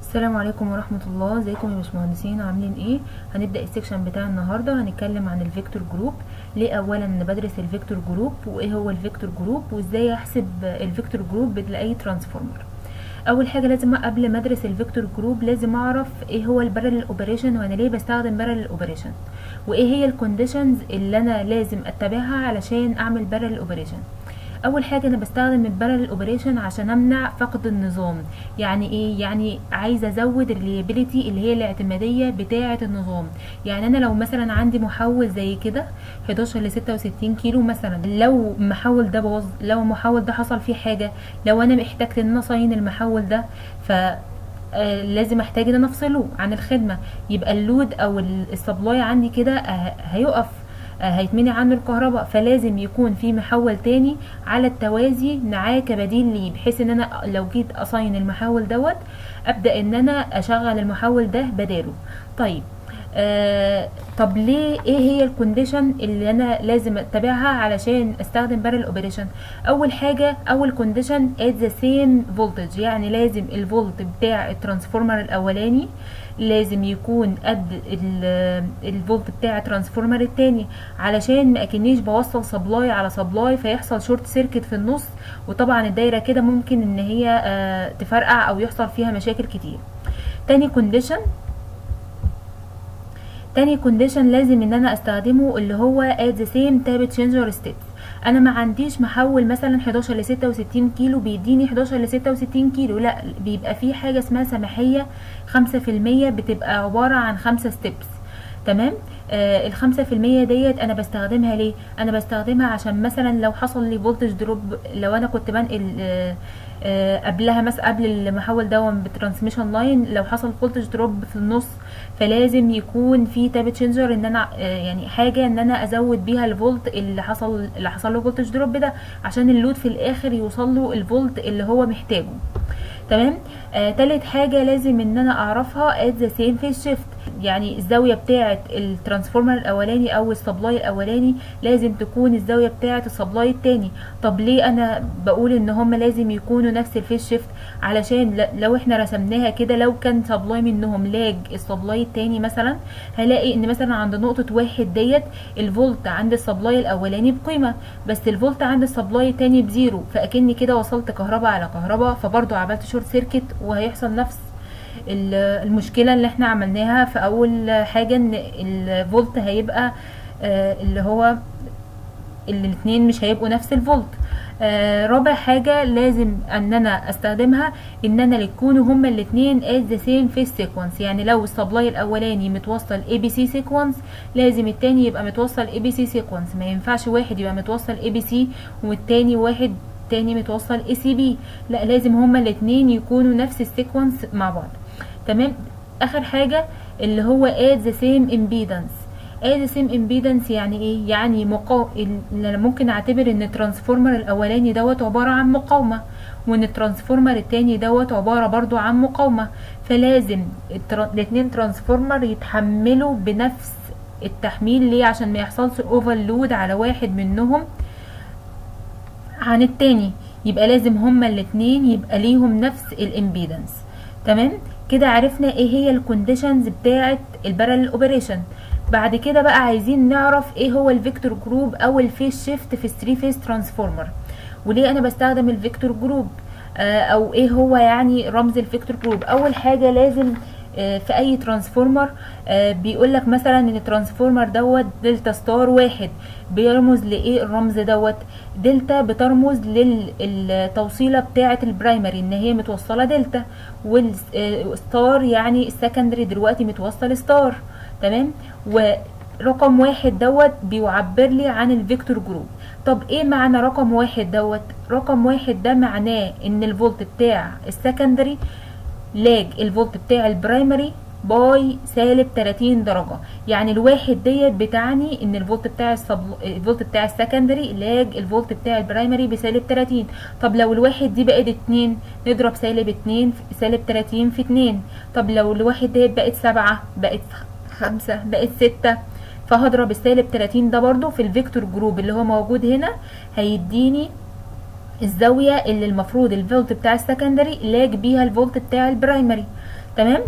السلام عليكم ورحمة الله ازيكم يا باشمهندسين عاملين ايه هنبدأ السكشن بتاع النهاردة هنتكلم عن الفيكتور جروب ليه اولا انا بدرس الفيكتور جروب وايه هو الفيكتور جروب وازاي احسب الفيكتور جروب لاي ترانسفورمر اول حاجه لازم قبل ما ادرس الفيكتور جروب لازم اعرف ايه هو البارل اوبريشن وانا ليه بستخدم بارل اوبريشن وايه هي الكونديشنز اللي انا لازم اتبعها علشان اعمل بارل اوبريشن اول حاجه انا بستخدم البارل اوبريشن عشان امنع فقد النظام يعني ايه يعني عايزه ازود الريليابيليتي اللي هي الاعتماديه بتاعه النظام يعني انا لو مثلا عندي محول زي كده 11 ل 66 كيلو مثلا لو المحول ده باظ لو المحول ده حصل فيه حاجه لو انا احتجت ان انا اصين المحول ده ف آه لازم احتاج ان انا افصله عن الخدمه يبقى اللود او السبلاي عندي كده آه هيقف هيتمنع عنه الكهرباء فلازم يكون في محول تاني على التوازي معاه كبديل ليه بحيث ان انا لو جيت اصين المحول دوت ابدا ان انا اشغل المحول ده بداله طيب آه طب ليه ايه هي الكونديشن اللي انا لازم اتبعها علشان استخدم بارل اوبريشن اول حاجه اول كونديشن ات ذا سيم فولتج يعني لازم الفولت بتاع الترانسفورمر الاولاني لازم يكون قد الفولت بتاع الترانسفورمر التاني علشان ما اكنيش بوصل سبلاي على سبلاي فيحصل شورت سيركت في النص وطبعا الدايره كده ممكن ان هي آه تفرقع او يحصل فيها مشاكل كتير تاني كونديشن تاني كونديشن لازم ان انا استخدمه اللي هو at the same tab changer state انا ما عنديش محول مثلا 11 ل 66 كيلو بيديني 11 ل 66 كيلو لا بيبقى في حاجه اسمها سماحيه 5% بتبقى عباره عن خمسة ستيبس تمام آه الخمسة في المية ديت انا بستخدمها ليه انا بستخدمها عشان مثلا لو حصل لي فولتج دروب لو انا كنت بنقل آه آه قبلها مثلا قبل المحول دون بالترانسميشن لاين لو حصل فولتج دروب في النص فلازم يكون في تاب تشينجر ان انا آه يعني حاجه ان انا ازود بيها الفولت اللي حصل اللي حصل له فولتج دروب ده عشان اللود في الاخر يوصل له الفولت اللي هو محتاجه تمام آه تالت حاجة لازم ان انا اعرفها at the same phase shift يعني الزاوية بتاعة الترانسفورمر الاولاني او السبلاي الاولاني لازم تكون الزاوية بتاعة السبلاي التاني طب ليه انا بقول ان هما لازم يكونوا نفس الفيس شيفت علشان لو احنا رسمناها كده لو كان سبلاي منهم لاج السبلاي التاني مثلا هلاقي ان مثلا عند نقطة واحد ديت الفولت عند السبلاي الاولاني بقيمة بس الفولت عند السبلاي التاني بزيرو فاكني كده وصلت كهرباء على كهرباء فبرضو عملت شورت سيركت وهيحصل نفس المشكله اللي احنا عملناها في اول حاجه ان الفولت هيبقى اللي هو الاثنين مش هيبقوا نفس الفولت آه رابع حاجة لازم ان انا استخدمها ان انا يكونوا هما الاتنين at the same phase sequence يعني لو السبلاي الاولاني متوصل ABC sequence لازم التاني يبقى متوصل ABC sequence ما ينفعش واحد يبقى متوصل ABC والتاني واحد تاني متوصل اي سي بي لا لازم هما الاتنين يكونوا نفس السيكونس مع بعض تمام اخر حاجه اللي هو at the same impedance at the same impedance يعني ايه يعني مقاو... اللي ممكن اعتبر ان الترانسفورمر الاولاني دوت عباره عن مقاومه وان الترانسفورمر التاني دوت عباره برضو عن مقاومه فلازم التر... الاتنين ترانسفورمر يتحملوا بنفس التحميل ليه عشان ما يحصلش اوفرلود على واحد منهم عن التاني يبقى لازم هما الاتنين يبقى ليهم نفس الامبيدنس تمام كده عرفنا ايه هي الكونديشنز بتاعه البارل اوبريشن بعد كده بقى عايزين نعرف ايه هو الفيكتور جروب او الفيس شيفت في 3 فيس ترانسفورمر وليه انا بستخدم الفيكتور جروب آه او ايه هو يعني رمز الفيكتور جروب اول حاجه لازم في اي ترانسفورمر بيقول لك مثلا ان الترانسفورمر دوت دلتا ستار واحد بيرمز لايه الرمز دوت دلتا بترمز للتوصيله بتاعه البرايمري ان هي متوصله دلتا والستار يعني السكندري دلوقتي متوصل ستار تمام ورقم واحد دوت بيعبر لي عن الفيكتور جروب طب ايه معنى رقم واحد دوت رقم واحد ده معناه ان الفولت بتاع السكندري لاج الفولت بتاع البرايمري باي سالب 30 درجه يعني الواحد ديت بتعني ان الفولت بتاع السبل... الفولت بتاع السكندري لاج الفولت بتاع البرايمري بسالب 30 طب لو الواحد دي بقت 2 نضرب سالب 2 في سالب 30 في 2 طب لو الواحد ديت بقت 7 بقت 5 بقت 6 فهضرب السالب 30 ده برضو في الفيكتور جروب اللي هو موجود هنا هيديني الزاويه اللي المفروض الفولت بتاع السكندري لاج بيها الفولت بتاع البرايمري تمام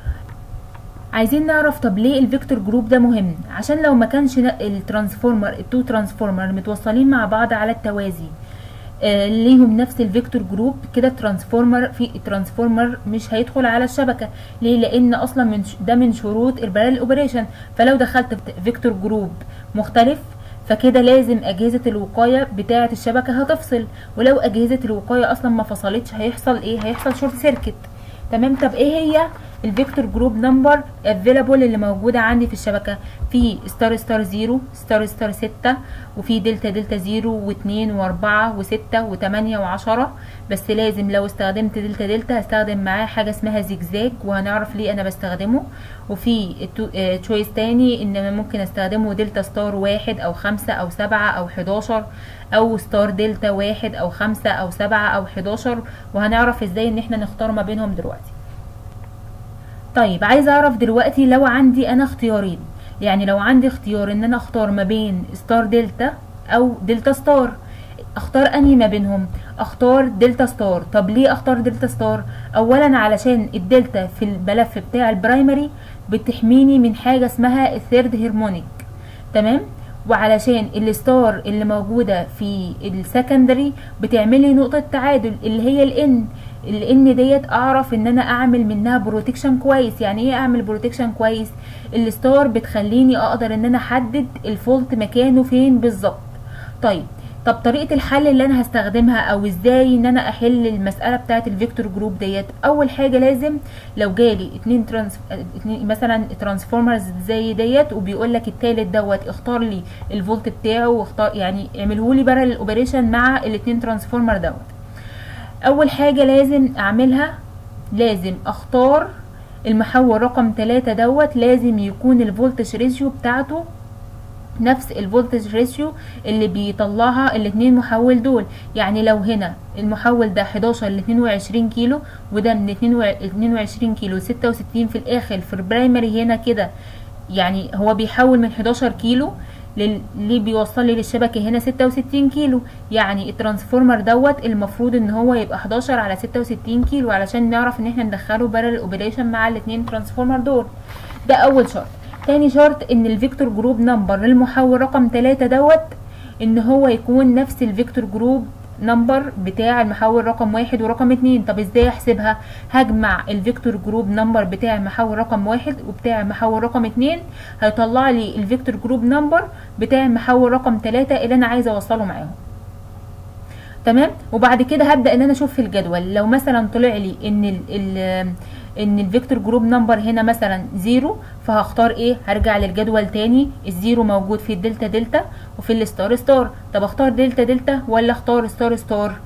عايزين نعرف طب ليه الفيكتور جروب ده مهم عشان لو ما كانش الترانسفورمر التو ترانسفورمر متوصلين مع بعض على التوازي آه ليهم نفس الفيكتور جروب كده الترانسفورمر في الترانسفورمر مش هيدخل على الشبكه ليه لان اصلا من ده من شروط البارال اوبريشن فلو دخلت فيكتور جروب مختلف فكده لازم اجهزه الوقايه بتاعه الشبكه هتفصل ولو اجهزه الوقايه اصلا ما فصلتش هيحصل ايه هيحصل شورت سيركت تمام طب ايه هي الفيكتور جروب نمبر افيلابل اللي موجوده عندي في الشبكه في ستار ستار 0 ستار ستار 6 وفي دلتا دلتا 0 و2 و4 و6 و8 و10 بس لازم لو استخدمت دلتا دلتا هستخدم معاه حاجه اسمها زجزاج وهنعرف ليه انا بستخدمه وفي تشويس تاني ان ممكن استخدمه دلتا ستار واحد او خمسة او سبعة او حداشر او ستار دلتا واحد او خمسة او سبعة او حداشر وهنعرف ازاي ان احنا نختار ما بينهم دلوقتي طيب عايزه اعرف دلوقتي لو عندي انا اختيارين يعني لو عندي اختيار ان انا اختار ما بين ستار دلتا او دلتا ستار اختار انهي ما بينهم اختار دلتا ستار طب ليه اختار دلتا ستار اولا علشان الدلتا في الملف بتاع البرايمري بتحميني من حاجه اسمها الثيرد هرمونيك تمام وعلشان الستار اللي موجوده في السكندري بتعملي نقطه تعادل اللي هي الان الان ديت اعرف ان انا اعمل منها بروتكشن كويس يعني ايه اعمل بروتكشن كويس الستار بتخليني اقدر ان انا احدد الفولت مكانه فين بالظبط طيب طب طريقه الحل اللي انا هستخدمها او ازاي ان انا احل المساله بتاعه الفيكتور جروب ديت اول حاجه لازم لو جالي اتنين ترانس اتنين مثلا ترانسفورمرز زي ديت وبيقول لك التالت دوت اختار لي الفولت بتاعه واختار يعني اعمله لي بارل الاوبريشن مع الاتنين ترانسفورمر دوت اول حاجه لازم اعملها لازم اختار المحول رقم 3 دوت لازم يكون الفولتج ريشيو بتاعته نفس الفولتج ريشيو اللي بيطلعها الاتنين محول دول يعني لو هنا المحول ده 11 ل 22 كيلو وده من 22 كيلو 66 في الاخر في البرايمري هنا كده يعني هو بيحول من 11 كيلو اللي بيوصل لي للشبكه هنا 66 كيلو يعني الترانسفورمر دوت المفروض ان هو يبقى 11 على 66 كيلو علشان نعرف ان احنا ندخله بارل اوبريشن مع الاثنين ترانسفورمر دول ده اول شرط تاني شرط ان الفيكتور جروب نمبر للمحول رقم 3 دوت ان هو يكون نفس الفيكتور جروب نمبر بتاع المحول رقم واحد ورقم اتنين طب ازاي احسبها هجمع الفيكتور جروب نمبر بتاع المحول رقم واحد وبتاع المحول رقم اتنين هيطلع لي الفيكتور جروب نمبر بتاع المحول رقم تلاتة اللي انا عايزه اوصله معاهم تمام وبعد كده هبدا ان انا اشوف في الجدول لو مثلا طلع لي ان ال ال ان الفيكتور جروب نمبر هنا مثلا زيرو فهختار ايه هرجع للجدول تاني الزيرو موجود في الدلتا دلتا وفي الستار ستار طب اختار دلتا دلتا ولا اختار ستار ستار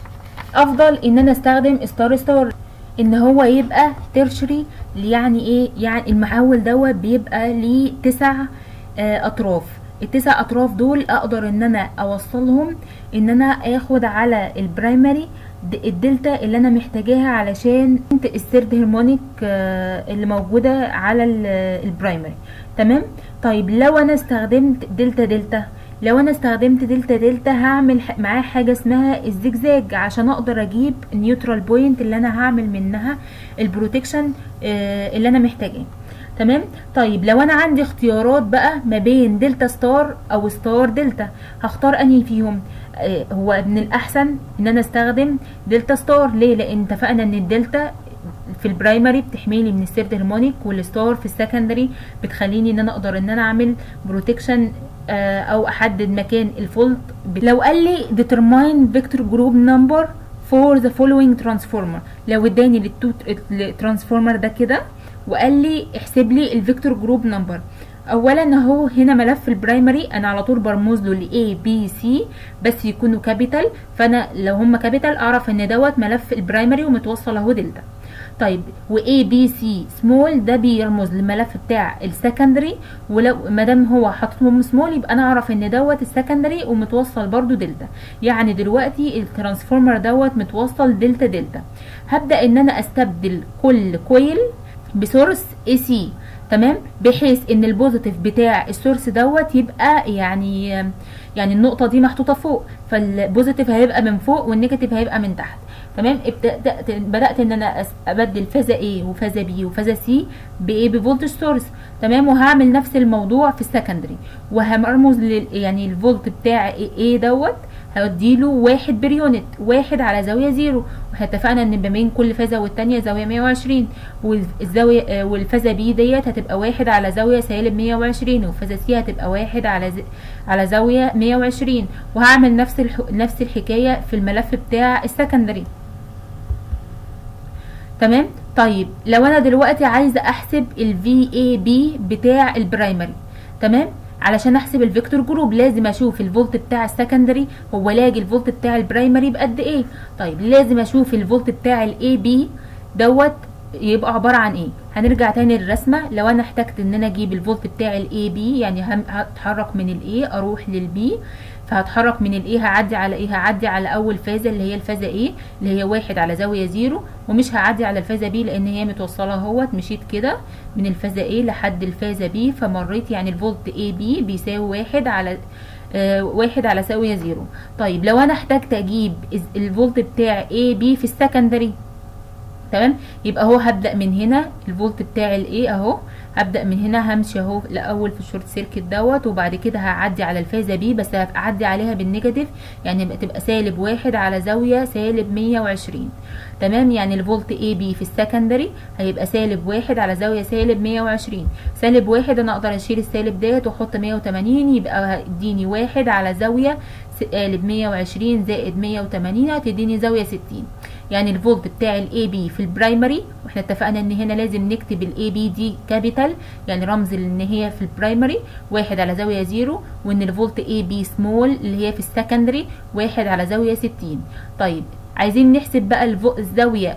افضل ان انا استخدم ستار ستار ان هو يبقى ترشري يعني ايه يعني المحول دوت بيبقى ليه تسع آه اطراف التسع اطراف دول اقدر ان انا اوصلهم ان انا اخد على البرايمري الدلتا اللي انا محتاجاها علشان الثيرد هرمونيك اللي موجوده على البرايمري تمام طيب لو انا استخدمت دلتا دلتا لو انا استخدمت دلتا دلتا هعمل معاه حاجه اسمها الزجزاج عشان اقدر اجيب النيوترال بوينت اللي انا هعمل منها البروتكشن اللي انا محتاجاه تمام طيب لو انا عندي اختيارات بقى ما بين دلتا ستار او ستار دلتا هختار انهي فيهم آه هو من الاحسن ان انا استخدم دلتا ستار ليه لان اتفقنا ان الدلتا في البرايمري بتحميني من السيرد هرمونيك والستار في السكندري بتخليني ان انا اقدر ان انا اعمل بروتكشن آه او احدد مكان الفولت لو قال لي determine vector group number for the following transformer لو اداني للتو الترانسفورمر ده كده وقال لي احسب لي الفيكتور جروب نمبر اولا اهو هنا ملف البرايمري انا على طول برمز له ل A B C بس يكونوا كابيتال فانا لو هم كابيتال اعرف ان دوت ملف البرايمري ومتوصل اهو دلتا طيب و A B C سمول ده بيرمز للملف بتاع السكندري ولو ما دام هو حاططهم سمول يبقى انا اعرف ان دوت السكندري ومتوصل برده دلتا يعني دلوقتي الترانسفورمر دوت متوصل دلتا دلتا هبدا ان انا استبدل كل كويل بسورس اي سي تمام بحيث ان البوزيتيف بتاع السورس دوت يبقى يعني يعني النقطه دي محطوطه فوق فالبوزيتيف هيبقى من فوق والنيجاتيف هيبقى من تحت تمام بدات بدات ان انا ابدل فازه A وفازه B وفازه C بايه بفولت سورس تمام وهعمل نفس الموضوع في السكندري وهرمز لل يعني الفولت بتاع A دوت هديله واحد بير يونت واحد على زاويه زيرو واحنا اتفقنا ان ما بين كل فازه والتانيه زاويه 120 والزاويه والفازه بي ديت هتبقى واحد على زاويه سالب 120 والفازه سي هتبقى واحد على ز... على زاويه 120 وهعمل نفس الح... نفس الحكايه في الملف بتاع السكندري تمام طيب لو انا دلوقتي عايزه احسب الفي اي بي بتاع البرايمري تمام علشان احسب الفيكتور جروب لازم اشوف الفولت بتاع السكندري هو لاقي الفولت بتاع البرايمري بقد ايه طيب لازم اشوف الفولت بتاع الاي بي دوت يبقى عباره عن ايه هنرجع تاني للرسمه لو انا احتجت ان انا اجيب الفولت بتاع الاي بي يعني هتحرك من الاي اروح للبي فهتحرك من الايه هعدي على ايه هعدي على اول فازه اللي هي الفازه ايه اللي هي واحد على زاويه زيرو ومش هعدي على الفازه بي لان هي متوصله اهوت مشيت كده من الفازه ايه لحد الفازه بي فمريت يعني الفولت اي بي بيساوي واحد على آه واحد على زاويه زيرو طيب لو انا احتجت اجيب الفولت بتاع اي بي في السكندري تمام يبقى هو هبدا من هنا الفولت بتاع الايه اهو هبدا من هنا همشي اهو الاول في الشورت سيركت دوت وبعد كده هعدي على الفازه بي بس هعدي عليها بالنيجاتيف يعني تبقى سالب واحد على زاويه سالب 120 تمام يعني الفولت اي بي في السكندري هيبقى سالب واحد على زاويه سالب 120 سالب واحد انا اقدر اشيل السالب ديت واحط 180 يبقى هيديني واحد على زاويه سالب 120 زائد 180 هتديني زاويه 60 يعني الفولت بتاع الاي بي في البرايمري واحنا اتفقنا ان هنا لازم نكتب الاي بي دي كابيتال يعني رمز ان هي في البرايمري واحد على زاويه زيرو وان الفولت اي بي سمول اللي هي في السكندري واحد على زاويه 60 طيب عايزين نحسب بقى الزاويه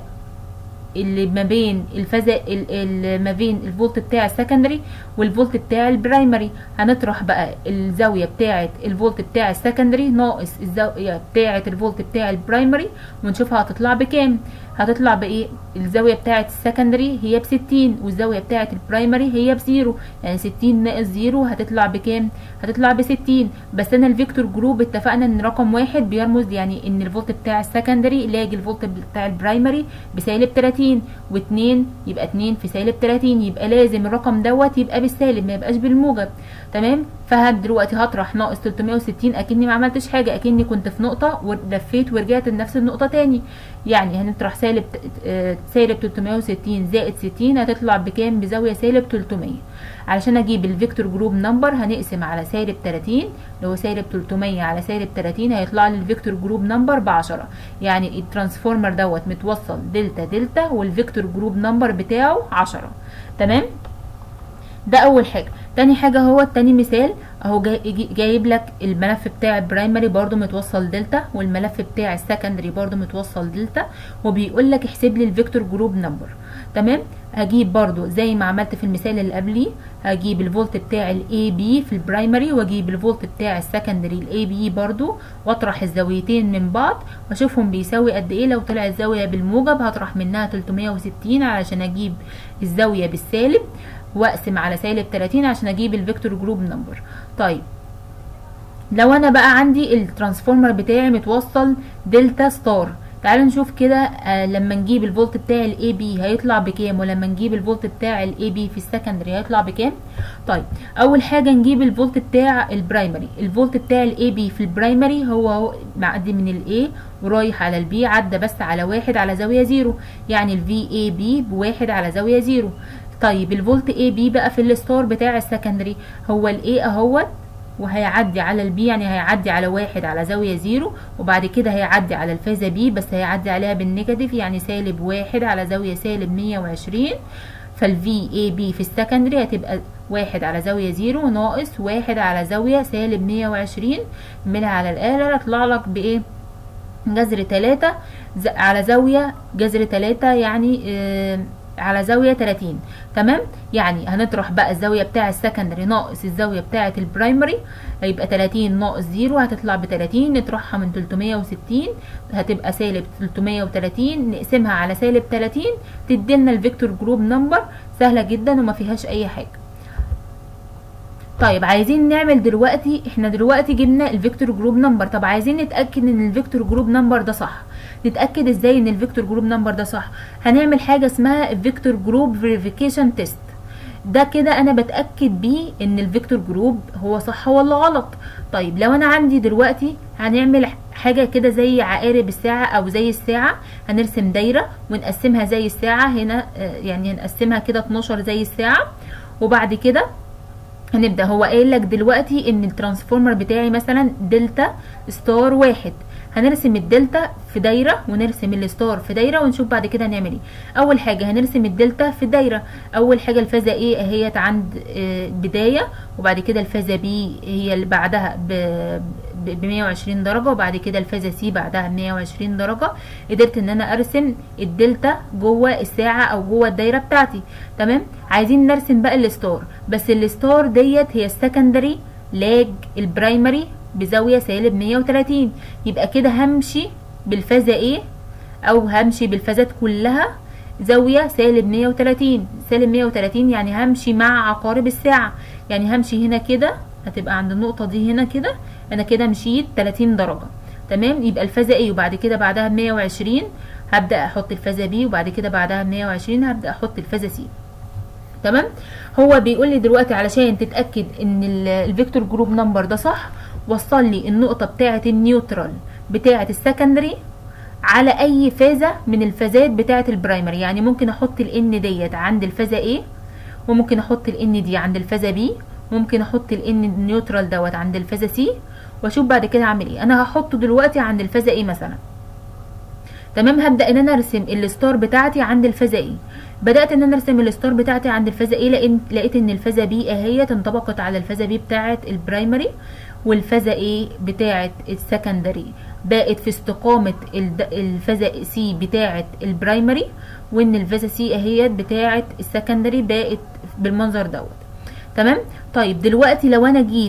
اللي ما بين الفازة اللي ما بين الفولت بتاع السكندري والفولت بتاع البرايمري هنطرح بقى الزاوية بتاعة الفولت بتاع السكندري ناقص الزاوية بتاعة الفولت بتاع البرايمري ونشوفها هتطلع بكام هتطلع بايه الزاوية بتاعة السكندري هي بستين والزاوية بتاعة البرايمري هي بزيرو يعني ستين ناقص زيرو هتطلع بكام هتطلع بستين بس انا الفيكتور جروب اتفقنا ان رقم واحد بيرمز يعني ان الفولت بتاع السكندري لاقي الفولت بتاع البرايمري بسالب 30 واتنين يبقى اتنين في سالب 30 يبقى لازم الرقم دوت يبقى بالسالب ما يبقاش بالموجب تمام فهد دلوقتي هطرح ناقص 360 اكني ما عملتش حاجه اكني كنت في نقطه ولفيت ورجعت لنفس النقطه تاني يعني هنطرح سالب سالب 360 زائد 60 هتطلع بكام بزاويه سالب 300 علشان اجيب الفيكتور جروب نمبر هنقسم على سالب 30 اللي هو سالب 300 على سالب 30 هيطلع لي الفيكتور جروب نمبر ب 10 يعني الترانسفورمر دوت متوصل دلتا دلتا والفيكتور جروب نمبر بتاعه 10 تمام ده اول حاجه تاني حاجه هو التاني مثال اهو جاي جايب لك الملف بتاع البرايمري برضو متوصل دلتا والملف بتاع السكندري برضو متوصل دلتا وبيقول لك احسب لي الفيكتور جروب نمبر تمام هجيب برضو زي ما عملت في المثال اللي قبليه هجيب الفولت بتاع الاي بي في البرايمري واجيب الفولت بتاع السكندري الاي بي برضو واطرح الزاويتين من بعض واشوفهم بيساوي قد ايه لو طلع الزاويه بالموجب هطرح منها 360 علشان اجيب الزاويه بالسالب واقسم على سالب 30 عشان اجيب الفيكتور جروب نمبر طيب لو انا بقى عندي الترانسفورمر بتاعي متوصل دلتا ستار تعالوا نشوف كده آه لما نجيب الفولت بتاع الاي بي هيطلع بكام ولما نجيب الفولت بتاع الاي بي في السكندري هيطلع بكام طيب اول حاجه نجيب الفولت بتاع البرايمري الفولت بتاع الاي بي في البرايمري هو هو معدي من الاي ورايح على البي عدى بس على واحد على زاويه زيرو يعني الفي اي بي بواحد على زاويه زيرو طيب الفولت اي بي بقى في الستار بتاع السكندري هو الاي اهوت وهيعدي على البي يعني هيعدي على واحد على زاوية زيرو وبعد كده هيعدي على الفازة بي بس هيعدي عليها بالنيجاتيف يعني سالب واحد على زاوية سالب مية وعشرين فالفي اي بي في السكندري هتبقى واحد على زاوية زيرو ناقص واحد على زاوية سالب مية وعشرين منها على الآلة يطلع لك بإيه جذر تلاتة على زاوية جذر تلاتة يعني آه على زاوية 30 تمام يعني هنطرح بقى الزاوية بتاع السكندري ناقص الزاوية بتاعة البرايمري هيبقى 30 ناقص 0 هتطلع ب 30 نطرحها من 360 هتبقى سالب 330 نقسمها على سالب 30 تديلنا الفيكتور جروب نمبر سهلة جدا وما فيهاش اي حاجة طيب عايزين نعمل دلوقتي احنا دلوقتي جبنا الفيكتور جروب نمبر طب عايزين نتاكد ان الفيكتور جروب نمبر ده صح نتاكد ازاي ان الفيكتور جروب نمبر ده صح هنعمل حاجه اسمها الفيكتور جروب فيريفيكيشن تيست ده كده انا بتاكد بيه ان الفيكتور جروب هو صح ولا غلط طيب لو انا عندي دلوقتي هنعمل حاجه كده زي عقارب الساعه او زي الساعه هنرسم دايره ونقسمها زي الساعه هنا يعني هنقسمها كده 12 زي الساعه وبعد كده هنبدا هو قايل لك دلوقتي ان الترانسفورمر بتاعي مثلا دلتا ستار واحد هنرسم الدلتا في دايره ونرسم الستار في دايره ونشوف بعد كده هنعمل ايه اول حاجه هنرسم الدلتا في دايره اول حاجه الفازه ايه اهيت عند بدايه وبعد كده الفازه بي هي اللي بعدها ب 120 درجه وبعد كده الفازه سي بعدها ب 120 درجه قدرت ان انا ارسم الدلتا جوه الساعه او جوه الدايره بتاعتي تمام عايزين نرسم بقى الستار بس الستار ديت هي السكندري لاج البرايمري بزاوية سالب 130 يبقى كده همشي بالفازة ايه او همشي بالفازات كلها زاوية سالب 130 سالب 130 يعني همشي مع عقارب الساعة يعني همشي هنا كده هتبقى عند النقطة دي هنا كده انا كده مشيت 30 درجة تمام يبقى الفازة ايه وبعد كده بعدها 120 هبدأ احط الفازة بي وبعد كده بعدها 120 هبدأ احط الفازة سي تمام هو بيقول لي دلوقتي علشان تتاكد ان الفيكتور جروب نمبر ده صح وصل لي النقطه بتاعه النيوترال بتاعه السكندري على اي فازه من الفازات بتاعه البرايمري يعني ممكن احط الان ديت عند الفازه A وممكن احط الان دي عند الفازه B ممكن احط الان النيوترال دوت عند الفازه C واشوف بعد كده اعمل ايه انا هحطه دلوقتي عند الفازه A مثلا تمام هبدا ان انا ارسم الستار بتاعتي عند الفازه ايه بدات ان انا ارسم الستار بتاعتي عند الفازه ايه لقيت لقيت ان الفازه بي اهي انطبقت على الفازه بي بتاعه البرايمري والفازه ايه بتاعه السكندري بقت في استقامه الفازه سي بتاعه البرايمري وان الفازه سي اهي بتاعه السكندري بقت بالمنظر دوت تمام طيب دلوقتي لو انا جيت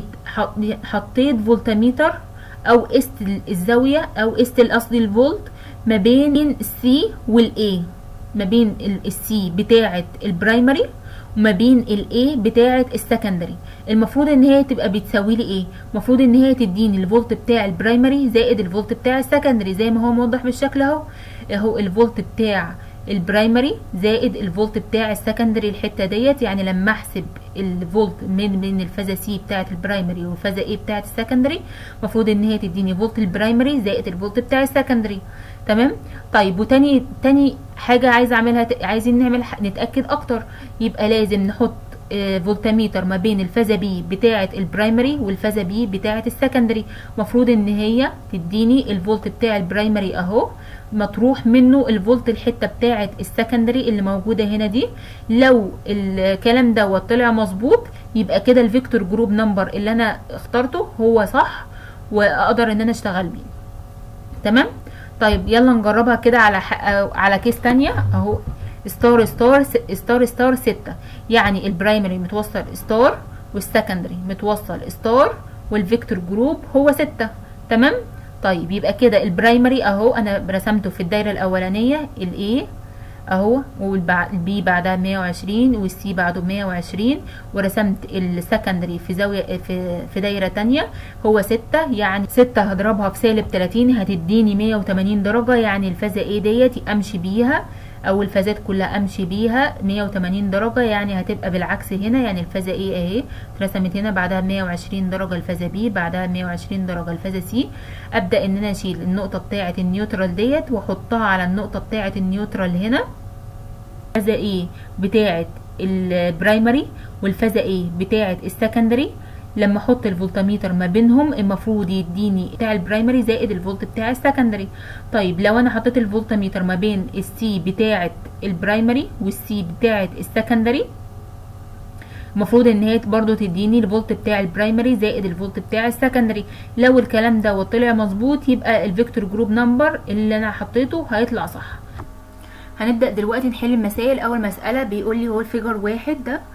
حطيت فولتميتر او قست الزاويه او قست قصدي الفولت ما بين السي والاي ما بين السي بتاعه البرايمري وما بين الاي بتاعه السكندري المفروض ان هي تبقى بتساوي لي ايه المفروض ان هي تديني الفولت بتاع البرايمري زائد الفولت بتاع السكندري زي ما هو موضح بالشكل اهو اهو الفولت بتاع البرايمري زائد الفولت بتاع السكندري الحته ديت يعني لما احسب الفولت من من الفازه سي بتاعه البرايمري والفازه اي بتاعه السكندري المفروض ان هي تديني فولت البرايمري زائد الفولت بتاع السكندري تمام طيب وتاني تاني حاجه عايزه اعملها عايزين نعمل نتاكد اكتر يبقى لازم نحط فولتميتر ما بين الفازه بي بتاعه البرايمري والفازه بي بتاعه السكندري المفروض ان هي تديني الفولت بتاع البرايمري اهو مطروح منه الفولت الحته بتاعه السكندري اللي موجوده هنا دي لو الكلام دوت طلع مظبوط يبقى كده الفيكتور جروب نمبر اللي انا اخترته هو صح واقدر ان انا اشتغل بيه تمام طيب يلا نجربها كده على على كيس تانية اهو ستار ستار ستار ستار ستة يعني البرايمري متوصل ستار والسكندري متوصل ستار والفيكتور جروب هو ستة تمام طيب يبقى كده البرايمري اهو انا رسمته في الدايره الاولانيه الاي اهو والبي بعدها 120 والسي بعده 120 ورسمت السكندري في زاويه في في دايره تانية هو 6 يعني 6 هضربها في سالب 30 هتديني 180 درجه يعني الفازه ايه ديت امشي بيها او الفازات كلها امشي بيها 180 درجه يعني هتبقى بالعكس هنا يعني الفازه ايه اهي اترسمت هنا بعدها 120 درجه الفازه بي بعدها 120 درجه الفازه سي ابدا ان انا اشيل النقطه بتاعه النيوترال ديت واحطها على النقطه بتاعه النيوترال هنا الفازه ايه بتاعه البرايمري والفازه ايه بتاعه السكندري لما احط الفولتميتر ما بينهم المفروض يديني بتاع البرايمري زائد الفولت بتاع السكندري طيب لو انا حطيت الفولتميتر ما بين السي بتاعه البرايمري والسي بتاعه السكندري المفروض ان هي برضو تديني الفولت بتاع البرايمري زائد الفولت بتاع السكندري لو الكلام ده طلع مظبوط يبقى الفيكتور جروب نمبر اللي انا حطيته هيطلع صح هنبدا دلوقتي نحل المسائل اول مساله بيقول لي هو الفيجر واحد ده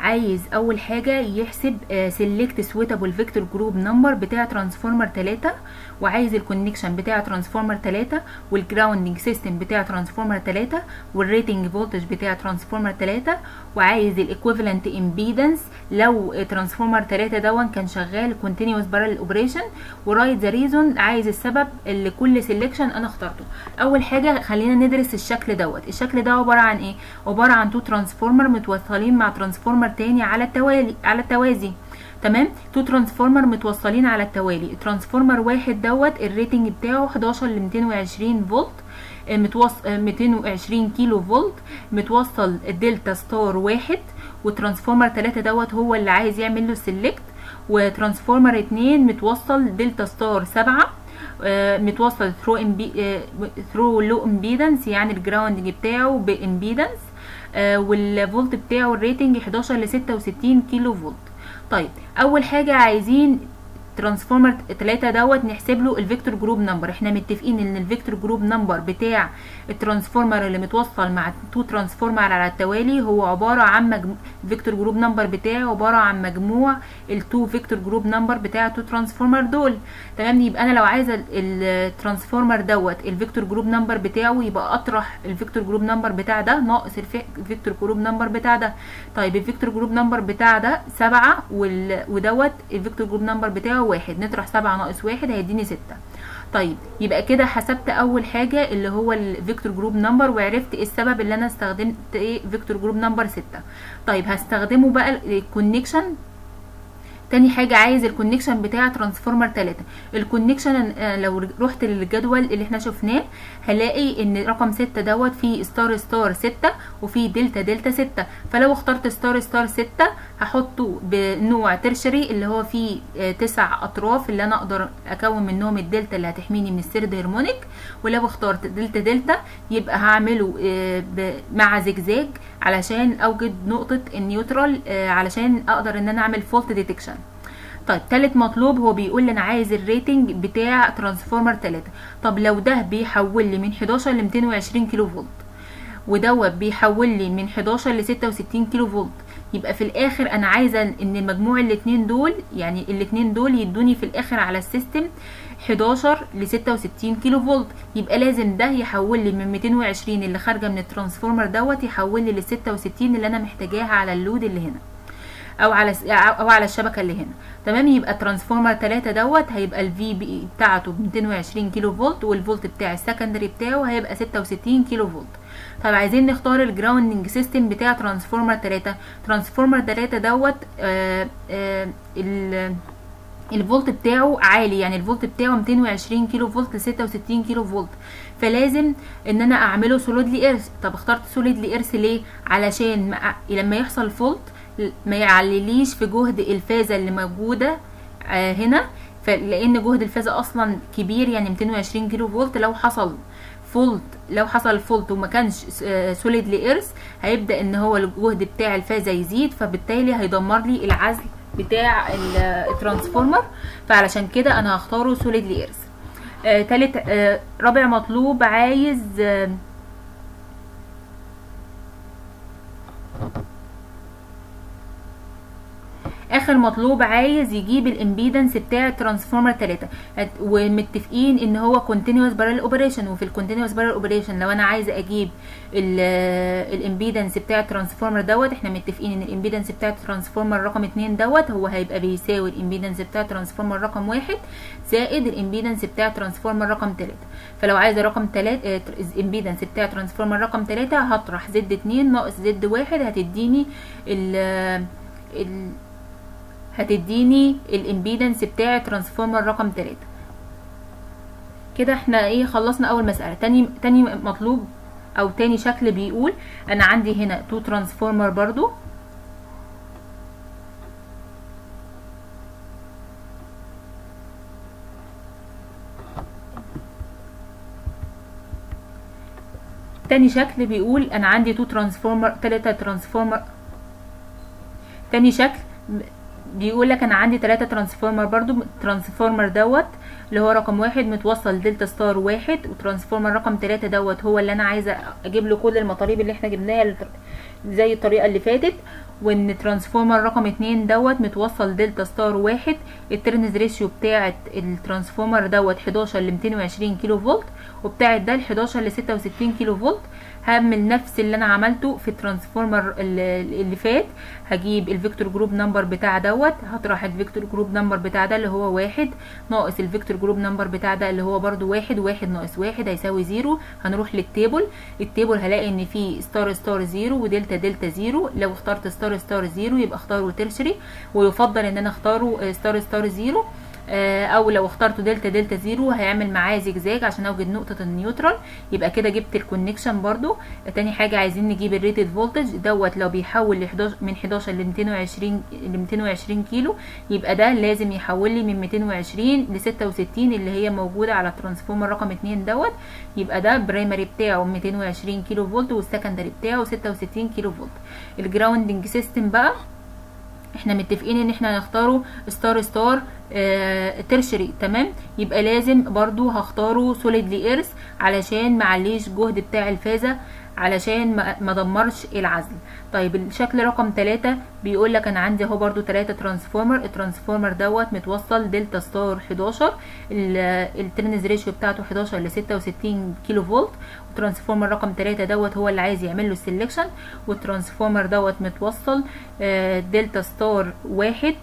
عايز اول حاجه يحسب سيلكت سويتابل فيكتور جروب نمبر بتاع ترانسفورمر 3 وعايز الكونكشن بتاع ترانسفورمر 3 والجراوندنج سيستم بتاع ترانسفورمر 3 والريتنج فولتج بتاع ترانسفورمر 3 وعايز الايكويفالنت امبيدنس لو ترانسفورمر 3 دون كان شغال كونتينوس بارل اوبريشن ورايت ذا ريزون عايز السبب اللي كل سيلكشن انا اخترته اول حاجه خلينا ندرس الشكل دوت الشكل ده عباره عن ايه عباره عن تو ترانسفورمر متوصلين مع ترانسفورمر تاني على التوالي على التوازي تمام تو ترانسفورمر متوصلين على التوالي ترانسفورمر واحد دوت الريتنج بتاعه 11 ل 220 فولت متوصل 220 كيلو فولت متوصل دلتا ستار واحد وترانسفورمر 3 دوت هو اللي عايز يعمل له سيلكت وترانسفورمر 2 متوصل دلتا ستار 7 آه متوصل ثرو امبي ثرو لو امبيدنس يعني الجراوندنج بتاعه بامبيدنس آه والفولت بتاعه الريتنج 11 ل 66 كيلو فولت طيب اول حاجه عايزين ترانسفورمر 3 دوت نحسب له الفيكتور جروب نمبر احنا متفقين ان الفيكتور جروب نمبر بتاع الترانسفورمر اللي متوصل مع تو ترانسفورمر على التوالي هو عباره عن مجموع الفيكتور جروب نمبر بتاعه عباره عن مجموع التو فيكتور جروب نمبر بتاع تو ترانسفورمر دول تمام يبقى انا لو عايزه الترانسفورمر دوت الفيكتور جروب نمبر بتاعه يبقى اطرح الفيكتور جروب نمبر بتاع ده ناقص الفيكتور جروب نمبر بتاع ده طيب الفيكتور جروب نمبر بتاع ده 7 ودوت الفيكتور جروب نمبر بتاعه واحد نطرح سبعة ناقص واحد هيديني ستة طيب يبقى كده حسبت اول حاجة اللي هو الفيكتور جروب نمبر وعرفت ايه السبب اللي انا استخدمت ايه فيكتور جروب نمبر ستة طيب هستخدمه بقى الكونكشن تاني حاجة عايز الكونكشن بتاع ترانسفورمر 3 الكونكشن لو رحت للجدول اللي احنا شفناه هلاقي ان رقم 6 دوت فيه ستار ستار 6 وفيه دلتا دلتا 6 فلو اخترت ستار ستار 6 هحطه بنوع ترشري اللي هو فيه تسع اطراف اللي انا اقدر اكون منهم الدلتا اللي هتحميني من السيرد هرمونيك ولو اخترت دلتا دلتا يبقى هعمله مع زجزاج علشان اوجد نقطة النيوترال علشان اقدر ان انا اعمل فولت ديتكشن طيب تالت مطلوب هو بيقول لي انا عايز الريتنج بتاع ترانسفورمر 3 طب لو ده بيحول لي من 11 ل 220 كيلو فولت ودوت بيحول لي من 11 ل 66 كيلو فولت يبقى في الاخر انا عايزه ان مجموع الاتنين دول يعني الاتنين دول يدوني في الاخر على السيستم 11 ل 66 كيلو فولت يبقى لازم ده يحول لي من 220 اللي خارجه من الترانسفورمر دوت يحول لي ل 66 اللي انا محتاجاها على اللود اللي هنا او على او على الشبكه اللي هنا تمام يبقى ترانسفورمر 3 دوت هيبقى الفي بي بتاعته ب 220 كيلو فولت والفولت بتاع السكندري بتاعه هيبقى 66 كيلو فولت طيب عايزين نختار الجراوندنج سيستم بتاع ترانسفورمر 3 ترانسفورمر 3 دوت آآ آآ الفولت بتاعه عالي يعني الفولت بتاعه 220 كيلو فولت ل 66 كيلو فولت فلازم ان انا اعمله سوليدلي ايرث طب اخترت سوليدلي ايرث ليه علشان لما يحصل فولت ما يعلليش في جهد الفازة اللي موجودة آه هنا لان جهد الفازة اصلا كبير يعني 220 كيلو فولت لو حصل فولت لو حصل فولت وما كانش سوليدلي ايرث هيبدا ان هو الجهد بتاع الفازة يزيد فبالتالي هيدمر لي العزل بتاع الترانسفورمر فعلشان كده انا هختاره سوليدلي ايرث آه تالت آه رابع مطلوب عايز آه اخر مطلوب عايز يجيب الامبيدنس بتاع الترانسفورمر 3 ومتفقين ان هو كونتينوس بارل اوبريشن وفي الكونتينوس بارل اوبريشن لو انا عايزه اجيب الامبيدنس بتاع الترانسفورمر دوت احنا متفقين ان الامبيدنس بتاع الترانسفورمر رقم 2 دوت هو هيبقى بيساوي الامبيدنس بتاع الترانسفورمر رقم 1 زائد الامبيدنس بتاع الترانسفورمر رقم 3 فلو عايزه رقم 3 الامبيدنس بتاع الترانسفورمر رقم 3 هطرح زد 2 ناقص زد 1 هتديني ال ال هتديني الامبيدنس بتاع ترانسفورمر رقم 3 كده احنا ايه خلصنا اول مسألة تاني تاني مطلوب او تاني شكل بيقول انا عندي هنا تو ترانسفورمر برضو تاني شكل بيقول انا عندي تو ترانسفورمر تلاتة ترانسفورمر تاني شكل بيقول لك انا عندي ثلاثة ترانسفورمر برضو ترانسفورمر دوت اللي هو رقم واحد متوصل دلتا ستار واحد وترانسفورمر رقم ثلاثة دوت هو اللي انا عايزه اجيب له كل المطالب اللي احنا جبناها زي الطريقه اللي فاتت وان ترانسفورمر رقم اتنين دوت متوصل دلتا ستار واحد الترنز ريشيو بتاعه الترانسفورمر دوت 11 ل 220 كيلو فولت وبتاعه ده ل 11 ل 66 كيلو فولت هعمل نفس اللي انا عملته في الترانسفورمر اللي فات هجيب الفيكتور جروب نمبر بتاع دوت هطرح الفيكتور جروب نمبر بتاع ده اللي هو واحد ناقص الفيكتور جروب نمبر بتاع ده اللي هو برضو واحد واحد ناقص واحد هيساوي زيرو هنروح للتيبل التيبل هلاقي ان في ستار ستار زيرو ودلتا دلتا زيرو لو اخترت ستار ستار زيرو يبقى اختاره ترشري ويفضل ان انا اختاره ستار ستار زيرو او لو اخترت دلتا دلتا زيرو هيعمل معاه زجزاج عشان اوجد نقطه النيوترال يبقى كده جبت الكونكشن برضو تاني حاجه عايزين نجيب الريتد فولتج دوت لو بيحول ل 11 من 11 ل 220 ل 220 كيلو يبقى ده لازم يحول لي من 220 ل 66 اللي هي موجوده على الترانسفورمر رقم 2 دوت يبقى ده برايمري بتاعه 220 كيلو فولت والسكندري بتاعه 66 كيلو فولت الجراوندنج سيستم بقى احنا متفقين ان احنا هنختاره ستار ستار اه ترشري تمام يبقى لازم برضو هختاره سوليدلي ايرث علشان معليش جهد بتاع الفازة علشان ما دمرش العزل طيب الشكل رقم 3 بيقول لك انا عندي اهو برضو 3 ترانسفورمر الترانسفورمر دوت متوصل دلتا ستار 11 الترنز ريشيو بتاعته 11 ل 66 كيلو فولت والترانسفورمر رقم 3 دوت هو اللي عايز يعمل له السلكشن والترانسفورمر دوت متوصل دلتا ستار 1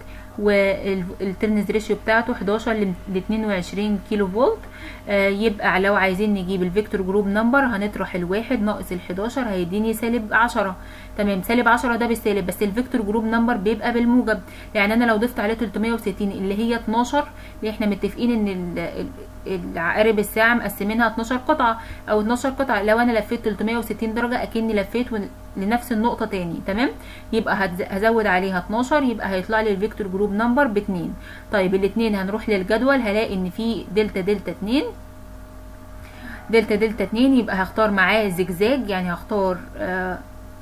والترنز ريشيو بتاعته 11 ل 22 كيلو فولت آه يبقى لو عايزين نجيب الفيكتور جروب نمبر هنطرح الواحد ناقص ال 11 هيديني سالب 10 تمام سالب 10 ده بالسالب بس الفيكتور جروب نمبر بيبقى بالموجب يعني انا لو ضفت عليه 360 اللي هي 12 اللي احنا متفقين ان العقارب الساعه مقسمينها 12 قطعه او 12 قطعه لو انا لفيت 360 درجه اكني لفيت لنفس النقطه تاني تمام يبقى هزود عليها 12 يبقى هيطلع لي الفيكتور جروب نمبر ب 2 طيب الاثنين هنروح للجدول هلاقي ان في دلتا دلتا 2 دلتا دلتا 2 يبقى هختار معاه زجزاج يعني هختار آه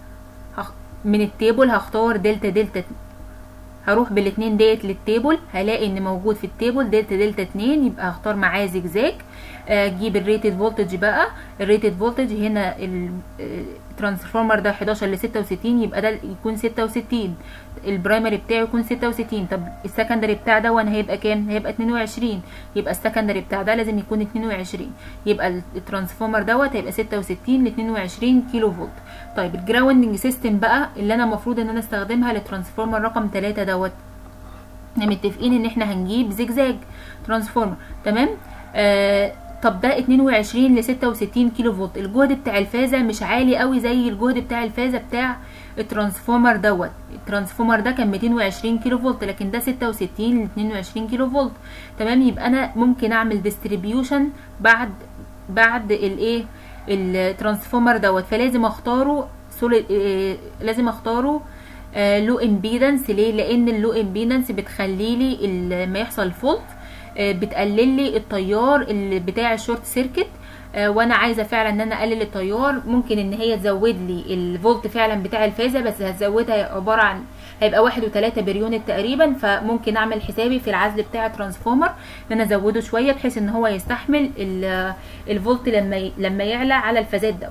من التيبل هختار دلتا دلتا هروح بالاتنين ديت للتيبل هلاقي ان موجود في التيبل دلتا دلتا 2 يبقى هختار معاه زجزاج اجيب الريتد فولتج بقى الريتد فولتج هنا الترانسفورمر ده 11 ل 66 يبقى ده يكون 66 البرايمري بتاعه يكون 66 طب السكندري بتاع ده وانا هيبقى كام هيبقى 22 يبقى السكندري بتاع ده لازم يكون 22 يبقى الترانسفورمر دوت هيبقى 66 ل 22 كيلو فولت طيب الجراوندنج سيستم بقى اللي انا المفروض ان انا استخدمها للترانسفورمر رقم 3 دوت احنا متفقين ان احنا هنجيب زجزاج ترانسفورمر تمام آه طب ده 22 ل 66 كيلو فولت الجهد بتاع الفازه مش عالي قوي زي الجهد بتاع الفازه بتاع الترانسفورمر دوت الترانسفورمر ده كان 220 كيلو فولت لكن ده 66 ل 22 كيلو فولت تمام يبقى انا ممكن اعمل ديستريبيوشن بعد بعد الايه الترانسفورمر دوت فلازم اختاره سوليد إيه لازم اختاره آه لو امبيدنس ليه لان اللو امبيدنس بتخلي لي لما يحصل فولت آه بتقلل لي التيار اللي بتاع الشورت سيركت آه وانا عايزه فعلا ان انا اقلل التيار ممكن ان هي تزود لي الفولت فعلا بتاع الفازه بس هتزودها عباره عن هيبقى واحد وتلاتة بريونت تقريبا فممكن اعمل حسابي في العزل بتاع الترانسفورمر ان انا ازوده شويه بحيث ان هو يستحمل الفولت لما لما يعلى على الفازات دوت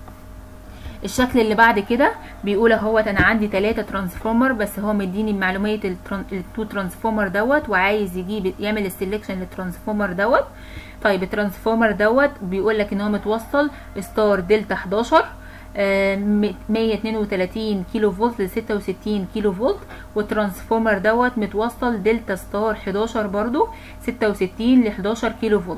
الشكل اللي بعد كده بيقول اهوت انا عندي ثلاثة ترانسفورمر بس هو مديني معلوميه التو ترانسفورمر دوت وعايز يجيب يعمل السلكشن للترانسفورمر دوت طيب الترانسفورمر دوت بيقول لك ان هو متوصل ستار دلتا 11 132 كيلو فولت ل 66 كيلو فولت والترانسفورمر دوت متوصل دلتا ستار 11 برضو 66 ل 11 كيلو فولت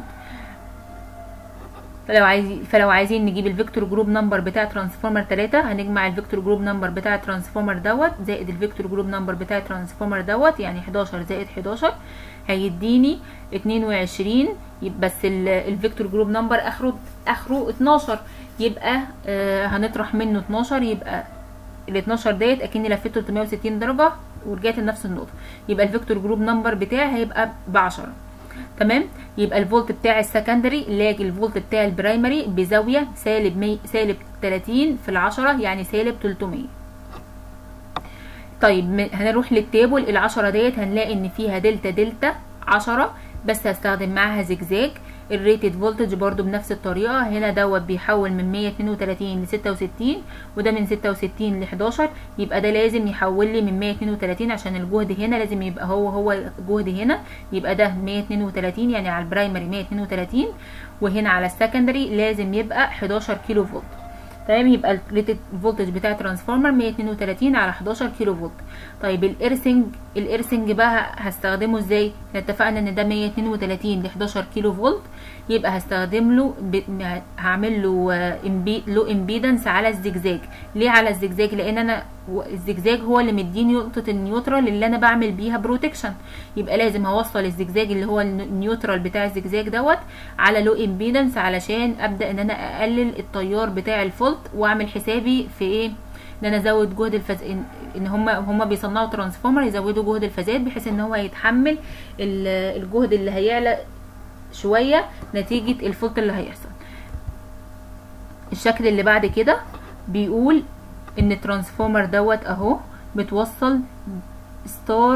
فلو عايز فلو عايزين نجيب الفيكتور جروب نمبر بتاع ترانسفورمر 3 هنجمع الفيكتور جروب نمبر بتاع ترانسفورمر دوت زائد الفيكتور جروب نمبر بتاع ترانسفورمر دوت يعني 11 زائد 11 هيديني 22 بس الفيكتور جروب نمبر اخره اخره 12 يبقى آه هنطرح منه 12 يبقى ال 12 ديت اكني لفيت 360 درجه ورجعت لنفس النقطه يبقى الفيكتور جروب نمبر بتاعي هيبقى ب 10 تمام يبقى الفولت بتاع السكندري اللي الفولت بتاع البرايمري بزاويه سالب مي سالب 30 في العشرة يعني سالب 300 طيب من- هنروح للتابل العشرة ديت هنلاقي ان فيها دلتا دلتا عشرة بس هستخدم معاها زجزاج الريتد فولتج برضو بنفس الطريقة هنا دوت بيحول من 132 ل 66 وده من 66 ل 11 يبقى ده لازم يحول لي من 132 عشان الجهد هنا لازم يبقى هو هو الجهد هنا يبقى ده 132 يعني على البرايمري 132 وهنا على السكندري لازم يبقى 11 كيلو فولت تمام يبقى الريتد فولتج بتاع ترانسفورمر 132 على 11 كيلو فولت طيب الارسنج الارسنج بقى هستخدمه ازاي احنا اتفقنا ان ده 132 ل 11 كيلو فولت يبقى هستخدم له ب... هعمل له آه، امبي... له امبيدنس على الزجزاج ليه على الزجزاج لان انا و- الزجزاج هو اللي مديني نقطه النيوترال اللي انا بعمل بيها بروتكشن يبقى لازم هوصل الزجزاج اللي هو الن- النيوترال بتاع الزجزاج دوت على لو امبيدنس علشان ابدا ان انا اقلل التيار بتاع الفولت واعمل حسابي في ايه ان انا ازود جهد الفز ان, إن هم هم بيصنعوا ترانسفورمر يزودوا جهد الفازات بحيث ان هو يتحمل ال- الجهد اللي هيعلى شويه نتيجه الفولت اللي هيحصل الشكل اللي بعد كده بيقول ان الترانسفورمر دوت اهو بتوصل ستار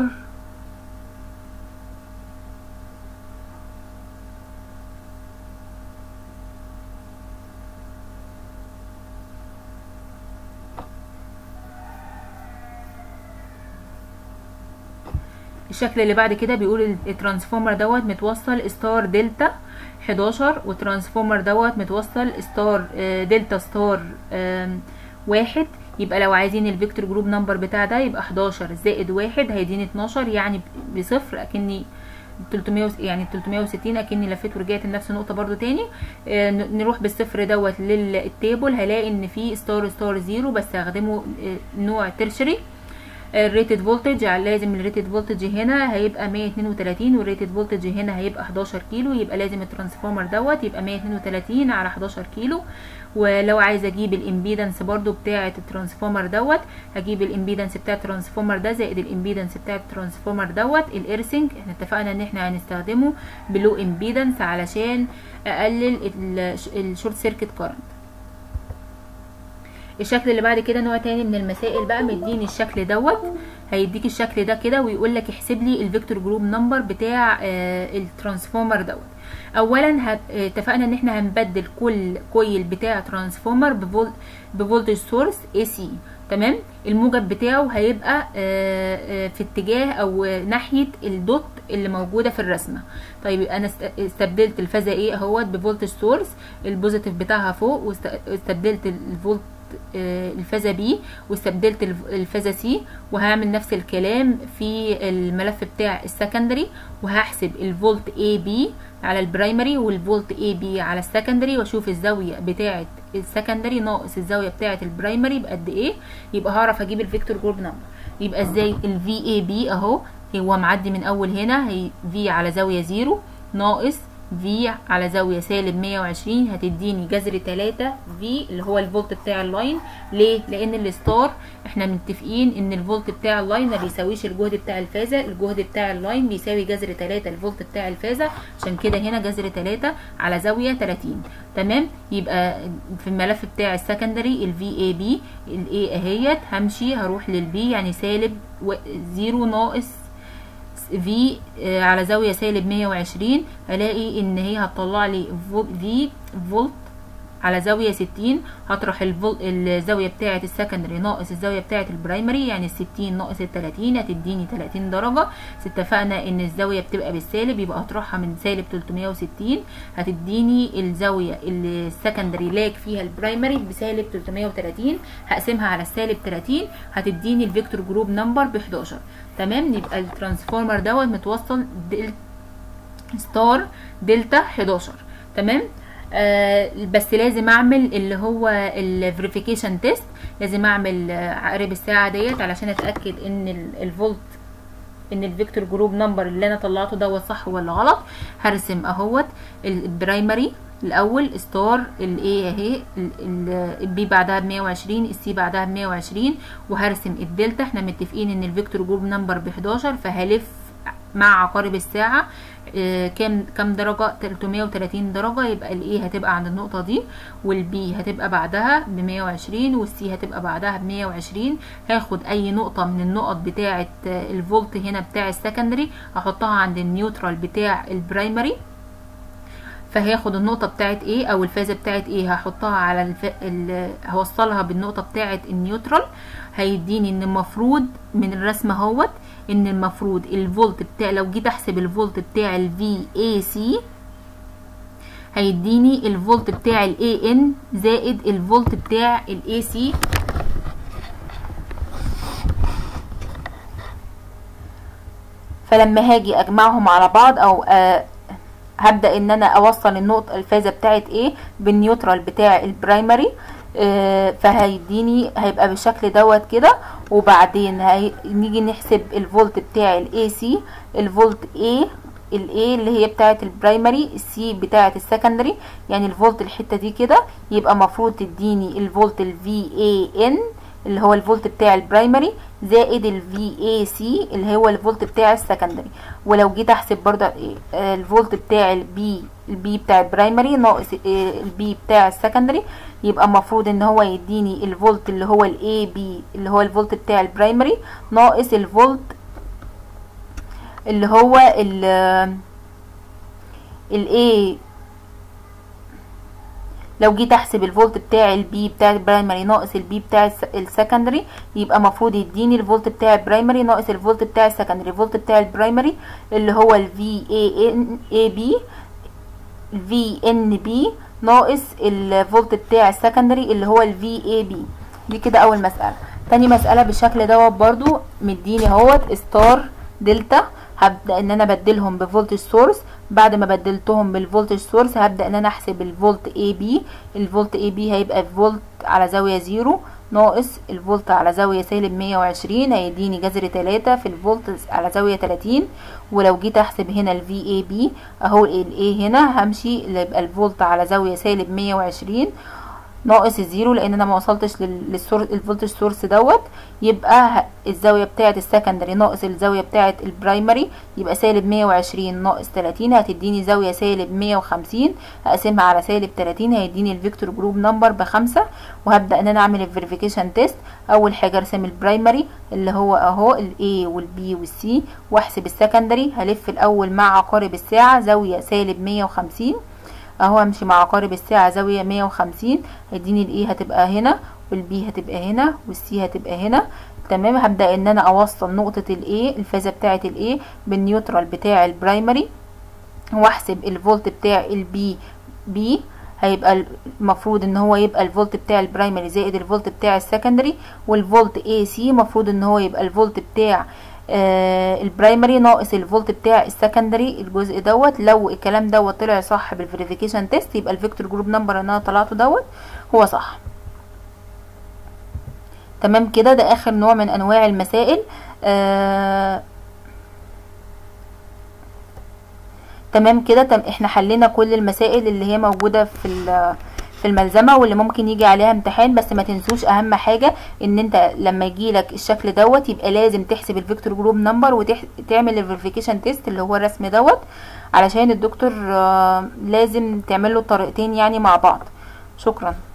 الشكل اللي بعد كده بيقول الترانسفورمر دوت متوصل ستار دلتا 11 والترانسفورمر دوت متوصل ستار آه، دلتا ستار آم، واحد يبقى لو عايزين الفيكتور جروب نمبر بتاع ده يبقى 11 زائد واحد هيديني 12 يعني ب- بصفر اكني 300 وس- يعني 360 اكني لفيت ورجعت لنفس النقطه برضو تاني آه، ن- نروح بالصفر دوت للتيبل هلاقي ان في ستار ستار زيرو بستخدمه آه، نوع ترشري الريتد فولتج لازم الريتد فولتج هنا هيبقى 132 والريتد فولتج هنا هيبقى 11 كيلو يبقى لازم الترانسفورمر دوت يبقى 132 على 11 كيلو ولو عايزه اجيب الامبيدنس برضو بتاعه الترانسفورمر دوت هجيب الامبيدنس بتاع الترانسفورمر ده زائد الامبيدنس بتاع الترانسفورمر دوت الارسنج احنا اتفقنا ان احنا هنستخدمه بلو امبيدنس علشان اقلل الشورت سيركت كارنت الشكل اللي بعد كده نوع تاني من المسائل بقى مديني الشكل دوت هيديك الشكل ده كده ويقول لك احسب لي الفيكتور جروب نمبر بتاع آه الترانسفورمر دوت اولا هت- آه، اتفقنا ان احنا هنبدل كل كويل بتاع ترانسفورمر بفولت بفولتج سورس اي سي تمام الموجب بتاعه هيبقى آه، آه، في اتجاه او آه، ناحيه الدوت اللي موجوده في الرسمه طيب انا است- استبدلت الفازه ايه اهوت بفولتج سورس البوزيتيف بتاعها فوق واستبدلت الفولت آه، الفازة بي واستبدلت الف- الفازة سي وهعمل نفس الكلام في الملف بتاع السكندري وهحسب الفولت اي بي على البرايمري والفولت اي بي على السكندري واشوف الزاوية بتاعة السكندري ناقص الزاوية بتاعة البرايمري بقد ايه يبقى هعرف اجيب الفيكتور جروب نمبر يبقى ازاي الفي اي بي اهو هو معدي من اول هنا هي في على زاوية زيرو ناقص في على زاوية سالب 120 هتديني جذر 3 في اللي هو الفولت بتاع اللاين ليه؟ لأن الستار احنا متفقين ان الفولت بتاع اللاين ما بيساويش الجهد بتاع الفازة الجهد بتاع اللاين بيساوي جذر 3 الفولت بتاع الفازة عشان كده هنا جذر 3 على زاوية 30 تمام يبقى في الملف بتاع السكندري الفي اي بي الاي اهيت همشي هروح للبي يعني سالب و- زيرو ناقص في آه، على زاوية سالب 120 هلاقي ان هي هتطلع لي فول- في فولت على زاوية 60 هطرح الفول الزاوية بتاعة السكندري ناقص الزاوية بتاعة البرايمري يعني الستين ناقص التلاتين هتديني تلاتين درجة بس اتفقنا ان الزاوية بتبقى بالسالب يبقى هطرحها من سالب 360 هتديني الزاوية اللي السكندري لاك فيها البرايمري بسالب 330 هقسمها على السالب 30 هتديني الفيكتور جروب نمبر ب 11 تمام يبقى الترانسفورمر دوت متوصل دل ستار دلتا 11 تمام آه بس لازم اعمل اللي هو الفيريفيكيشن تيست لازم اعمل آه، عقرب الساعه ديت علشان اتاكد ان ال- الفولت ان الفيكتور جروب نمبر اللي انا طلعته دوت صح ولا غلط هرسم اهوت البرايمري الاول ستار الاي اهي البي بعدها ب 120 السي بعدها ب 120 وهرسم الدلتا احنا متفقين ان الفيكتور جروب نمبر ب 11 فهلف مع عقارب الساعة آه، كام كام درجة 330 درجة يبقى الاي هتبقى عند النقطة دي والبي هتبقى بعدها ب 120 والسي هتبقى بعدها ب 120 هاخد اي نقطة من النقط بتاعة آه، الفولت هنا بتاع السكندري احطها عند النيوترال بتاع البرايمري فهاخد النقطة بتاعت ايه او الفازة بتاعت ايه هحطها على الف... ال... هوصلها بالنقطة بتاعت النيوترال هيديني ان المفروض من الرسمة اهوت ان المفروض الفولت بتاع لو جيت احسب الفولت بتاع ال VAC هيديني الفولت بتاع ال AN زائد الفولت بتاع ال AC فلما هاجي اجمعهم على بعض او آه هبدا ان انا اوصل النقطه الفازه بتاعت ايه بالنيوترال بتاع البرايمري آه فهيديني هيبقى بالشكل دوت كده وبعدين هي... نيجي نحسب الفولت بتاع الاي سي الفولت A الاي اللي هي بتاعه البرايمري السي بتاعه السكندري يعني الفولت الحته دي كده يبقى المفروض تديني الفولت الفي اي ان اللي هو الفولت بتاع البرايمري زائد الفي اي سي اللي هو الفولت بتاع السكندري ولو جيت احسب برضه الفولت بتاع البي البي بتاع البرايمري ناقص البي بتاع السكندري يبقى المفروض ان هو يديني الفولت اللي هو الاي بي اللي هو الفولت بتاع البرايمري ناقص الفولت اللي هو ال الاي لو جيت احسب الفولت بتاع البي بتاع البرايمري ناقص البي بتاع السكندري يبقى المفروض يديني الفولت بتاع البرايمري ناقص الفولت بتاع السكندري الفولت بتاع البرايمري اللي هو الفي اي ان اي بي الفي ان بي ناقص الفولت بتاع السكندري اللي هو الفي اي بي دي كده اول مساله تاني مساله بالشكل دوت برضو مديني اهوت ستار دلتا هبدا ان انا ابدلهم بفولتج سورس بعد ما بدلتهم بالفولتج سورس هبدا ان انا احسب الفولت اي بي الفولت اي بي هيبقى الفولت على زاويه زيرو ناقص الفولت على زاويه سالب 120 هيديني جذر 3 في الفولت على زاويه 30 ولو جيت احسب هنا الفي اي بي اهو الاي هنا همشي يبقى الفولت على زاويه سالب 120 ناقص الزيرو لان انا ما وصلتش للسورس الفولتج سورس دوت يبقى الزاويه بتاعه السكندري ناقص الزاويه بتاعه البرايمري يبقى سالب 120 ناقص 30 هتديني زاويه سالب 150 هقسمها على سالب 30 هيديني الفيكتور جروب نمبر بخمسة وهبدا ان انا اعمل الفيريفيكيشن تيست اول حاجه ارسم البرايمري اللي هو اهو الاي والبي والسي واحسب السكندري هلف الاول مع عقارب الساعه زاويه سالب 150 اهو امشي مع عقارب الساعة زاوية مية وخمسين هيديني الاي هتبقى هنا والبي هتبقى هنا والسي هتبقى هنا تمام هبدأ ان انا اوصل نقطة الاي الفازة بتاعة الاي بالنيوترال بتاع البرايمري واحسب الفولت بتاع البي بي هيبقى المفروض ان هو يبقى الفولت بتاع البرايمري زائد الفولت بتاع السكندري والفولت اي سي المفروض ان هو يبقى الفولت بتاع آه البرايمري ناقص الفولت بتاع السكندري الجزء دوت لو الكلام دوت طلع صح بالفيريفيكيشن تيست يبقى الفيكتور جروب نمبر اللي انا طلعته دوت هو صح تمام كده ده اخر نوع من انواع المسائل آه تمام كده تم احنا حلينا كل المسائل اللي هي موجوده في في الملزمه واللي ممكن يجي عليها امتحان بس ما تنسوش اهم حاجه ان انت لما يجيلك الشكل دوت يبقى لازم تحسب الفيكتور جروب نمبر وتعمل الفيريفيكيشن تيست اللي هو الرسم دوت علشان الدكتور لازم تعمل له الطريقتين يعني مع بعض شكرا